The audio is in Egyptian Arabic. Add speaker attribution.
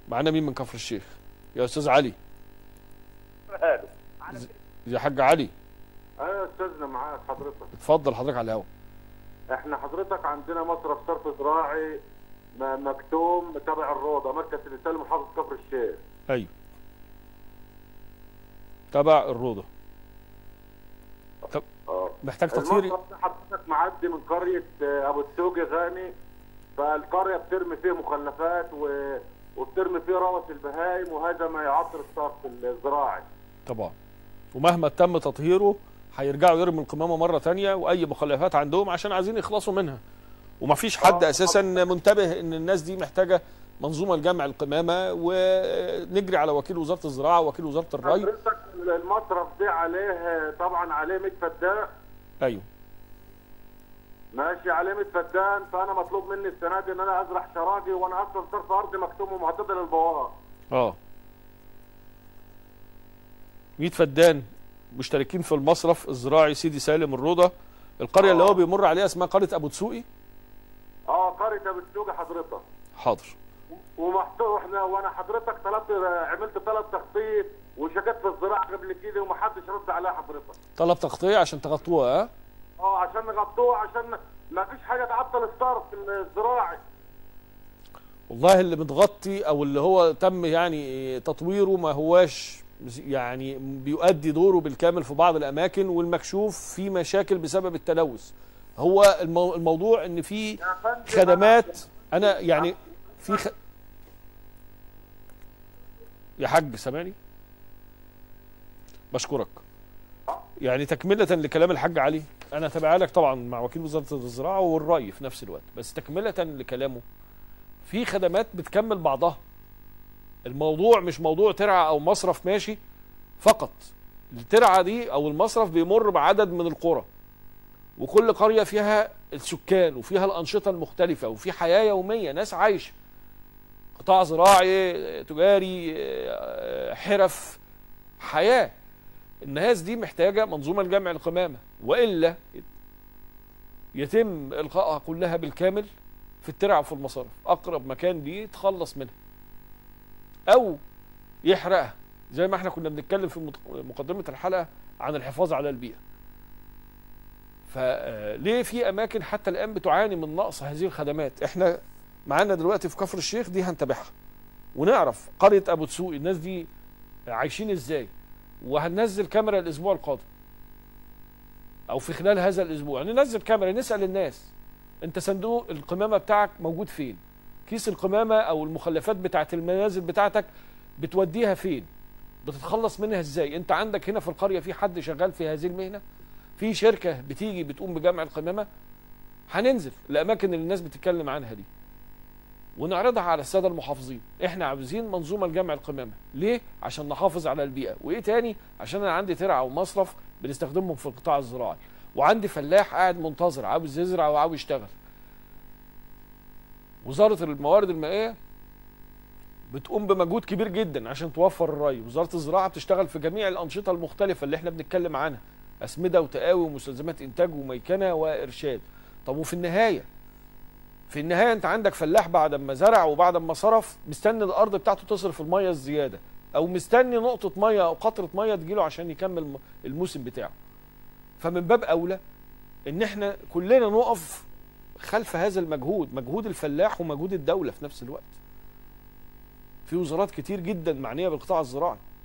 Speaker 1: معانا مين من كفر الشيخ يا استاذ علي
Speaker 2: هذا
Speaker 1: يا حاج علي
Speaker 2: انا يا استاذنا معاك حضرتك
Speaker 1: اتفضل حضرتك على الهوا
Speaker 2: احنا حضرتك عندنا مصرف صرف زراعي م- مكتوم تبع الروضه مركز الرساله محافظه كفر الشيخ
Speaker 1: ايوه تبع الروضه طب
Speaker 2: اه
Speaker 1: محتاج تطهير
Speaker 2: المصرف ده حضرتك معدي من قريه آه، ابو السوقي غاني فالقريه بترمي فيه مخلفات و... وبترمي فيه روث البهايم وهذا ما يعطل الصرف الزراعي
Speaker 1: طبعا ومهما تم تطهيره هيرجعوا يرموا القمامه مره تانية واي مخلفات عندهم عشان عايزين يخلصوا منها ومفيش حد
Speaker 2: آه،
Speaker 1: اساسا منتبه ان الناس دي محتاجه منظومه لجمع القمامه ونجري على وكيل وزاره الزراعه ووكيل وزاره الري
Speaker 2: حضرتك المصرف ده عليه طبعا عليه 100 فدان
Speaker 1: ايوه
Speaker 2: ماشي عليه 100 فدان فانا مطلوب مني السنه دي ان انا ازرع شراجي وانا اصلا صرف ارضي مكتوم ومهدده للبوار
Speaker 1: اه 100 فدان مشتركين في المصرف الزراعي سيدي سالم الروضه القريه اللي هو بيمر عليها اسمها قريه ابو دسوقي
Speaker 2: اه قريه ابو السوق حضرتك
Speaker 1: حاضر
Speaker 2: ومحتوى احنا وانا حضرتك طلبت عملت طلب تخطيط وشكت في الزراعه قبل كده ومحدش رد عليها حضرتك
Speaker 1: طلب تغطيه عشان تغطوها ها
Speaker 2: اه عشان نغطوه عشان ما فيش حاجه تعطل الصرف الزراعي
Speaker 1: والله اللي متغطي او اللي هو تم يعني تطويره ما هواش يعني بيؤدي دوره بالكامل في بعض الاماكن والمكشوف في مشاكل بسبب التلوث هو المو الموضوع ان في
Speaker 2: يا فندم
Speaker 1: خدمات انا يعني في خ... يا حاج سامعني بشكرك يعني تكملة لكلام الحاج علي انا تابع لك طبعا مع وكيل وزارة الزراعة والري في نفس الوقت بس تكملة لكلامه في خدمات بتكمل بعضها الموضوع مش موضوع ترعة او مصرف ماشي فقط الترعة دي او المصرف بيمر بعدد من القرى وكل قرية فيها السكان وفيها الأنشطة المختلفة وفي حياة يومية ناس عايشة قطاع زراعي تجاري آه، حرف حياة الناس دي محتاجة منظومة لجمع القمامة وإلا يتم إلقائها كلها بالكامل في الترع وفي المصارف أقرب مكان دي يتخلص منها أو يحرقها زي ما احنا كنا بنتكلم في مت- مقدمة الحلقة عن الحفاظ على البيئة فليه في اماكن حتى الان بتعاني من نقص هذه الخدمات احنا معانا دلوقتي في كفر الشيخ دي هنتابعها ونعرف قريه ابو دسوقي الناس دي عايشين ازاي وهننزل كاميرا الاسبوع القادم او في خلال هذا الاسبوع ننزل كاميرا نسال الناس انت صندوق القمامه بتاعك موجود فين كيس القمامه او المخلفات بتاعت المنازل بتاعتك بتوديها فين بتتخلص منها ازاي انت عندك هنا في القريه في حد شغال في هذه المهنه في شركه بتيجي بتقوم بجمع القمامه هننزل الاماكن اللي الناس بتتكلم عنها دي ونعرضها على الساده المحافظين احنا عاوزين منظومه لجمع القمامه ليه عشان نحافظ على البيئه وايه تاني عشان انا عندي ترعه ومصرف بنستخدمهم في القطاع الزراعي وعندي فلاح قاعد منتظر عاوز يزرع وعاوز يشتغل وزاره الموارد المائيه بتقوم بمجهود كبير جدا عشان توفر الري وزاره الزراعه بتشتغل في جميع الانشطه المختلفه اللي احنا بنتكلم عنها اسمده وتقاوي ومستلزمات انتاج وميكنه وارشاد طب وفي النهايه في النهايه انت عندك فلاح بعد ما زرع وبعد ما صرف مستني الارض بتاعته تصرف الميه الزياده او مستني نقطه ميه او قطره ميه تجيله عشان يكمل م- الموسم بتاعه فمن باب اولى ان احنا كلنا نقف خلف هذا المجهود مجهود الفلاح ومجهود الدوله في نفس الوقت في وزارات كتير جدا معنيه بالقطاع الزراعي